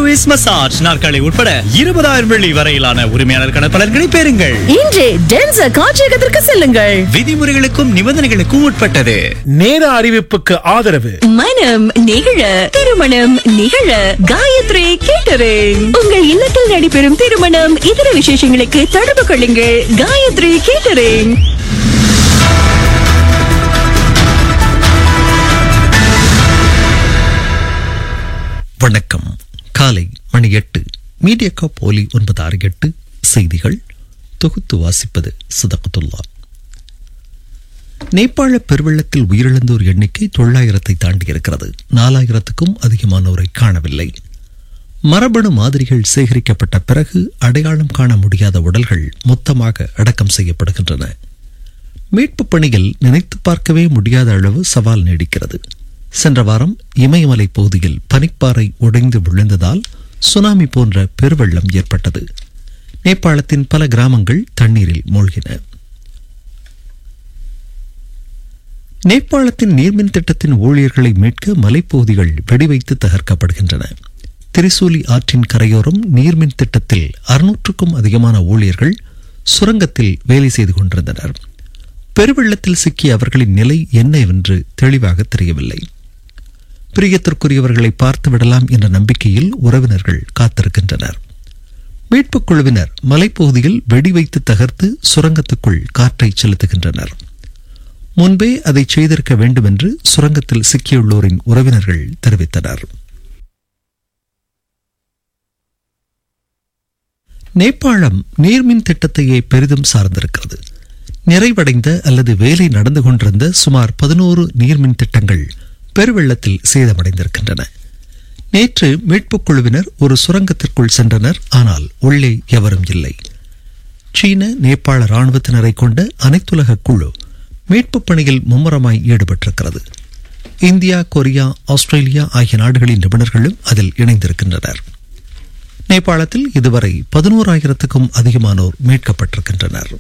Service massage நாற்காலி உட்பட இருபதாயிரம் வெள்ளி வரையிலான உரிமையாளருக்கான பலன்களை பெறுங்கள் இன்றே டென்ச காட்சியகத்திற்கு செல்லுங்கள் விதிமுறைகளுக்கும் நிபந்தனைகளுக்கும் உட்பட்டது நேர அறிவிப்புக்கு ஆதரவு மனம் நிகழ திருமணம் நிகழ காயத்ரி கேட்டரிங் உங்கள் இல்லத்தில் நடைபெறும் திருமணம் இதர விசேஷங்களுக்கு தொடர்பு கொள்ளுங்கள் காயத்ரி கேட்டரிங் வணக்கம் காலை மணி எட்டு மீடியா காப் ஒலி ஒன்பது ஆறு எட்டு செய்திகள் தொகுத்து வாசிப்பது சதகத்துல்லா நேபாள பெருவெள்ளத்தில் உயிரிழந்தோர் எண்ணிக்கை தொள்ளாயிரத்தை தாண்டியிருக்கிறது நாலாயிரத்துக்கும் அதிகமானோரை காணவில்லை மரபணு மாதிரிகள் சேகரிக்கப்பட்ட பிறகு அடையாளம் காண முடியாத உடல்கள் மொத்தமாக அடக்கம் செய்யப்படுகின்றன மீட்புப் பணியில் நினைத்து பார்க்கவே முடியாத அளவு சவால் நீடிக்கிறது சென்ற வாரம் இமயமலை பகுதியில் பனிப்பாறை உடைந்து விழுந்ததால் சுனாமி போன்ற பெருவெள்ளம் ஏற்பட்டது நேபாளத்தின் பல கிராமங்கள் தண்ணீரில் மூழ்கின நேபாளத்தின் நீர்மின் திட்டத்தின் ஊழியர்களை மீட்க மலைப்பகுதிகள் வெடிவைத்து தகர்க்கப்படுகின்றன திரிசூலி ஆற்றின் கரையோரம் நீர்மின் திட்டத்தில் அறுநூற்றுக்கும் அதிகமான ஊழியர்கள் சுரங்கத்தில் வேலை செய்து கொண்டிருந்தனர் பெருவெள்ளத்தில் சிக்கிய அவர்களின் நிலை என்னவென்று தெளிவாக தெரியவில்லை பிரியத்திற்குரியவர்களை பார்த்து விடலாம் என்ற நம்பிக்கையில் உறவினர்கள் காத்திருக்கின்றனர் மீட்புக் குழுவினர் மலைப்பகுதியில் வெடி வைத்து தகர்த்து சுரங்கத்துக்குள் காற்றை செலுத்துகின்றனர் முன்பே அதை செய்திருக்க வேண்டும் என்று சுரங்கத்தில் சிக்கியுள்ளோரின் உறவினர்கள் தெரிவித்தனர் நேபாளம் நீர்மின் திட்டத்தையே பெரிதும் சார்ந்திருக்கிறது நிறைவடைந்த அல்லது வேலை நடந்து கொண்டிருந்த சுமார் பதினோரு நீர்மின் திட்டங்கள் பெருவெள்ளத்தில் சேதமடைந்திருக்கின்றன நேற்று மீட்புக் குழுவினர் ஒரு சுரங்கத்திற்குள் சென்றனர் ஆனால் உள்ளே எவரும் இல்லை சீன நேபாள ராணுவத்தினரை கொண்ட அனைத்துலக குழு மீட்புப் பணியில் மும்முரமாய் ஈடுபட்டிருக்கிறது இந்தியா கொரியா ஆஸ்திரேலியா ஆகிய நாடுகளின் நிபுணர்களும் அதில் இணைந்திருக்கின்றனர் நேபாளத்தில் இதுவரை பதினோராயிரத்துக்கும் அதிகமானோர் மீட்கப்பட்டிருக்கின்றனர்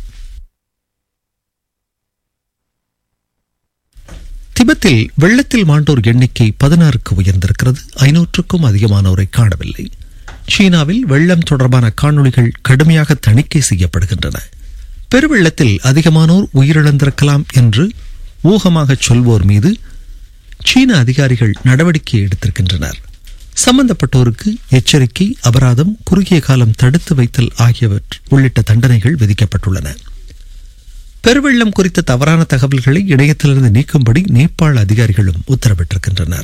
திபெத்தில் வெள்ளத்தில் மாண்டோர் எண்ணிக்கை பதினாறுக்கு உயர்ந்திருக்கிறது ஐநூற்றுக்கும் அதிகமானோரை காணவில்லை சீனாவில் வெள்ளம் தொடர்பான காணொளிகள் கடுமையாக தணிக்கை செய்யப்படுகின்றன பெருவெள்ளத்தில் அதிகமானோர் உயிரிழந்திருக்கலாம் என்று ஊகமாக சொல்வோர் மீது சீன அதிகாரிகள் நடவடிக்கை எடுத்திருக்கின்றனர் சம்பந்தப்பட்டோருக்கு எச்சரிக்கை அபராதம் குறுகிய காலம் தடுத்து வைத்தல் ஆகியவற்றை உள்ளிட்ட தண்டனைகள் விதிக்கப்பட்டுள்ளன பெருவெள்ளம் குறித்த தவறான தகவல்களை இணையத்திலிருந்து நீக்கும்படி நேபாள அதிகாரிகளும் உத்தரவிட்டிருக்கின்றனர்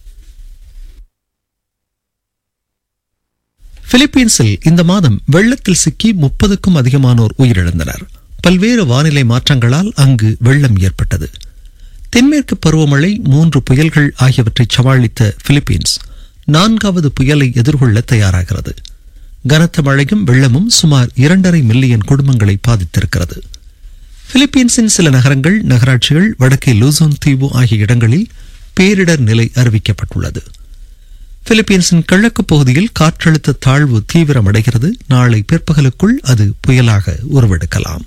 பிலிப்பீன்ஸில் இந்த மாதம் வெள்ளத்தில் சிக்கி முப்பதுக்கும் அதிகமானோர் உயிரிழந்தனர் பல்வேறு வானிலை மாற்றங்களால் அங்கு வெள்ளம் ஏற்பட்டது தென்மேற்கு பருவமழை மூன்று புயல்கள் ஆகியவற்றை சமாளித்த பிலிப்பீன்ஸ் நான்காவது புயலை எதிர்கொள்ள தயாராகிறது கனத்த மழையும் வெள்ளமும் சுமார் இரண்டரை மில்லியன் குடும்பங்களை பாதித்திருக்கிறது பிலிப்பீன்ஸின் சில நகரங்கள் நகராட்சிகள் வடக்கே லூசோன் தீவு ஆகிய இடங்களில் பேரிடர் நிலை அறிவிக்கப்பட்டுள்ளது பிலிப்பீன்ஸின் கிழக்கு பகுதியில் காற்றழுத்த தாழ்வு தீவிரமடைகிறது நாளை பிற்பகலுக்குள் அது புயலாக உருவெடுக்கலாம்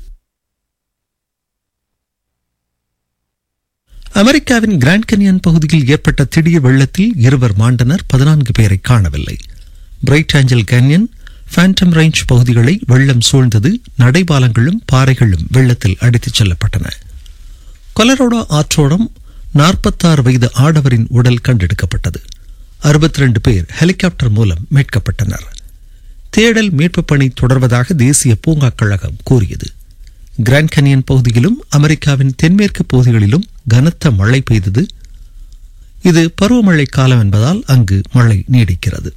அமெரிக்காவின் கிராண்ட் கெனியன் பகுதியில் ஏற்பட்ட திடீர் வெள்ளத்தில் இருவர் மாண்டனர் பதினான்கு பேரை காணவில்லை Bright Angel Canyon Phantom Ranch பகுதிகளை வெள்ளம் சூழ்ந்தது நடைபாலங்களும் பாறைகளும் வெள்ளத்தில் அடித்துச் செல்லப்பட்டன கொலரோடோ ஆற்றோடம் நாற்பத்தாறு வயது ஆடவரின் உடல் கண்டெடுக்கப்பட்டது அறுபத்தி ரெண்டு பேர் ஹெலிகாப்டர் மூலம் மீட்கப்பட்டனர் தேடல் மீட்புப் பணி தொடர்வதாக தேசிய பூங்கா கழகம் கூறியது கிராண்ட் கனியன் பகுதியிலும் அமெரிக்காவின் தென்மேற்கு பகுதிகளிலும் கனத்த மழை பெய்தது இது பருவமழை காலம் என்பதால் அங்கு மழை நீடிக்கிறது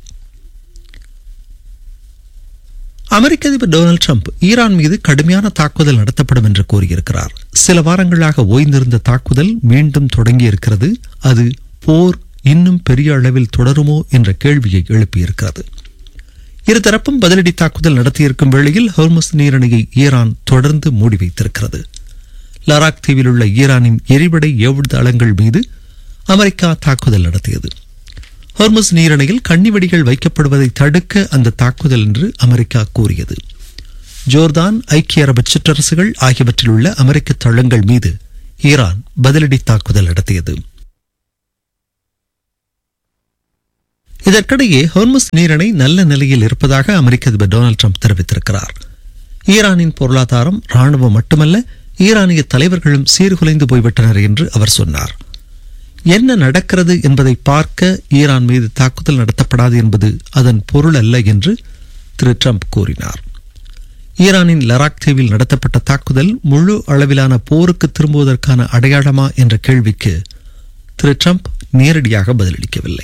அமெரிக்க அதிபர் டொனால்டு ட்ரம்ப் ஈரான் மீது கடுமையான தாக்குதல் நடத்தப்படும் என்று கூறியிருக்கிறார் சில வாரங்களாக ஓய்ந்திருந்த தாக்குதல் மீண்டும் தொடங்கியிருக்கிறது அது போர் இன்னும் பெரிய அளவில் தொடருமோ என்ற கேள்வியை எழுப்பியிருக்கிறது இருதரப்பும் பதிலடி தாக்குதல் நடத்தியிருக்கும் வேளையில் ஹோர்மஸ் நீரணையை ஈரான் தொடர்ந்து மூடி வைத்திருக்கிறது லராக் தீவில் உள்ள ஈரானின் எரிபடை ஏவுதளங்கள் மீது அமெரிக்கா தாக்குதல் நடத்தியது ஹோர்மஸ் நீரணையில் கன்னிவெடிகள் வைக்கப்படுவதை தடுக்க அந்த தாக்குதல் என்று அமெரிக்கா கூறியது ஜோர்தான் ஐக்கிய அரபு சிற்றரசுகள் ஆகியவற்றில் உள்ள அமெரிக்க தளங்கள் மீது ஈரான் பதிலடி தாக்குதல் நடத்தியது இதற்கிடையே ஹோர்முஸ் நீரிணை நல்ல நிலையில் இருப்பதாக அமெரிக்க அதிபர் டொனால்டு ட்ரம்ப் தெரிவித்திருக்கிறார் ஈரானின் பொருளாதாரம் ராணுவம் மட்டுமல்ல ஈரானிய தலைவர்களும் சீர்குலைந்து போய்விட்டனர் என்று அவர் சொன்னார் என்ன நடக்கிறது என்பதை பார்க்க ஈரான் மீது தாக்குதல் நடத்தப்படாது என்பது அதன் பொருள் அல்ல என்று திரு ட்ரம்ப் கூறினார் ஈரானின் லராக் தீவில் நடத்தப்பட்ட தாக்குதல் முழு அளவிலான போருக்கு திரும்புவதற்கான அடையாளமா என்ற கேள்விக்கு திரு ட்ரம்ப் நேரடியாக பதிலளிக்கவில்லை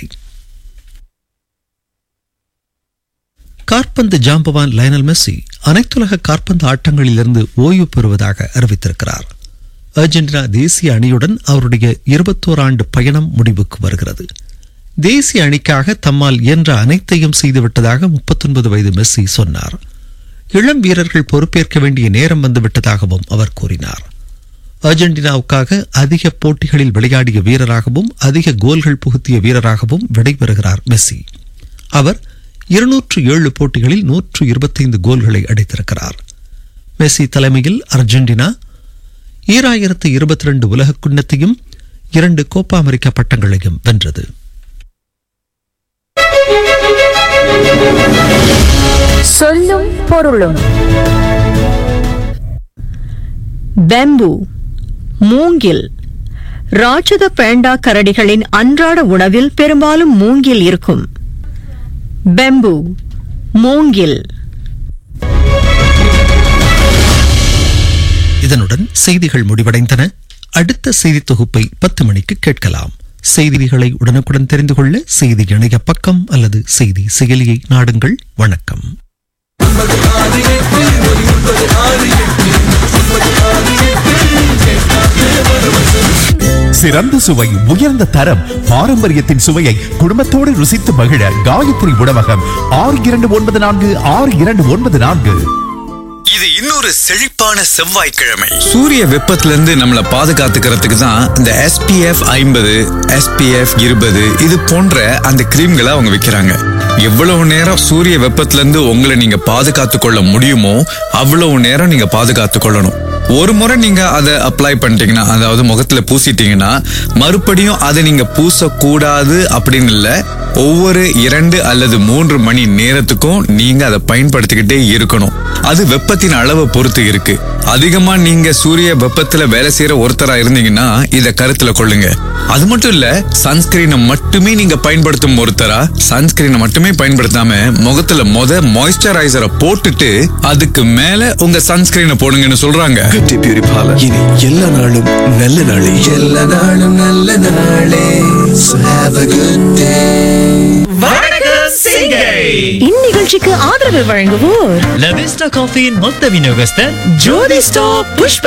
காற்பந்து ஜாம்பவான் லயனல் மெஸ்ஸி அனைத்துலக காற்பந்து ஆட்டங்களிலிருந்து ஓய்வு பெறுவதாக அறிவித்திருக்கிறார் அர்ஜென்டினா தேசிய அணியுடன் அவருடைய இருபத்தோரு ஆண்டு பயணம் முடிவுக்கு வருகிறது தேசிய அணிக்காக தம்மால் இயன்ற அனைத்தையும் செய்துவிட்டதாக முப்பத்தொன்பது வயது மெஸ்ஸி சொன்னார் இளம் வீரர்கள் பொறுப்பேற்க வேண்டிய நேரம் வந்துவிட்டதாகவும் அவர் கூறினார் அர்ஜென்டினாவுக்காக அதிக போட்டிகளில் விளையாடிய வீரராகவும் அதிக கோல்கள் புகுத்திய வீரராகவும் விடைபெறுகிறார் மெஸ்ஸி அவர் இருநூற்று ஏழு போட்டிகளில் நூற்று இருபத்தைந்து கோல்களை அடித்திருக்கிறார் மெஸ்ஸி தலைமையில் அர்ஜென்டினா ஈராயிரத்து இருபத்தி ரெண்டு உலக குன்னத்தையும் இரண்டு கோப்பா அமெரிக்கா பட்டங்களையும் வென்றது சொல்லும் பொருளும் பெம்பு மூங்கில் ராட்சத பேண்டா கரடிகளின் அன்றாட உணவில் பெரும்பாலும் மூங்கில் இருக்கும் பெம்பு மூங்கில் இதனுடன் செய்திகள் முடிவடைந்தன அடுத்த செய்தி தொகுப்பை பத்து மணிக்கு கேட்கலாம் செய்திகளை உடனுக்குடன் தெரிந்து கொள்ள செய்தி இணைய பக்கம் அல்லது செய்தி செயலியை நாடுங்கள் வணக்கம் சிறந்த சுவை உயர்ந்த தரம் பாரம்பரியத்தின் சுவையை குடும்பத்தோடு ருசித்து மகிழ காயத்ரி உணவகம் ஆறு இரண்டு ஒன்பது நான்கு ஆறு இரண்டு ஒன்பது நான்கு இது இன்னொரு செழிப்பான செவ்வாய்க்கிழமை சூரிய வெப்பத்துல இருந்து நம்மள பாதுகாத்துக்கிறதுக்கு தான் இந்த SPF ஐம்பது SPF இருபது இது போன்ற அந்த கிரீம்களை அவங்க விற்கிறாங்க எவ்வளவு நேரம் சூரிய வெப்பத்துல இருந்து உங்களை நீங்க பாதுகாத்து கொள்ள முடியுமோ அவ்வளவு நேரம் நீங்க பாதுகாத்து கொள்ளணும் ஒரு முறை நீங்க அதை அப்ளை பண்ணிட்டீங்கன்னா அதாவது முகத்துல பூசிட்டீங்கன்னா மறுபடியும் அதை நீங்க பூசக்கூடாது அப்படின்னு இல்ல ஒவ்வொரு இரண்டு அல்லது மூன்று மணி நேரத்துக்கும் நீங்க அதை பயன்படுத்திக்கிட்டே இருக்கணும் அது வெப்பத்தின் அளவை பொறுத்து இருக்கு அதிகமா நீங்க சூரிய வெப்பத்துல வேலை செய்யற ஒருத்தரா இருந்தீங்கன்னா இத கருத்துல கொள்ளுங்க அது மட்டும் இல்ல சன்ஸ்கிரீனை மட்டுமே நீங்க பயன்படுத்தும் ஒருத்தரா சன்ஸ்கிரீனை மட்டுமே பயன்படுத்தாம முகத்துல மொத மாய்ஸ்சரைசரை போட்டுட்டு அதுக்கு மேல உங்க சன்ஸ்கிரீனை போடுங்கன்னு சொல்றாங்க கட்டி பியூரிஃபாலர் இனி எல்லா நாளும் நல்ல நாளே எல்லா நாளும் நல்ல நாளே So have a good day. இந்நிகழ்ச்சிக்கு ஆதரவு வழங்குவோர் லவிஸ்டா காஃபியின் மொத்த விநியோகஸ்தர் ஜோதி ஸ்டாப் புஷ்ப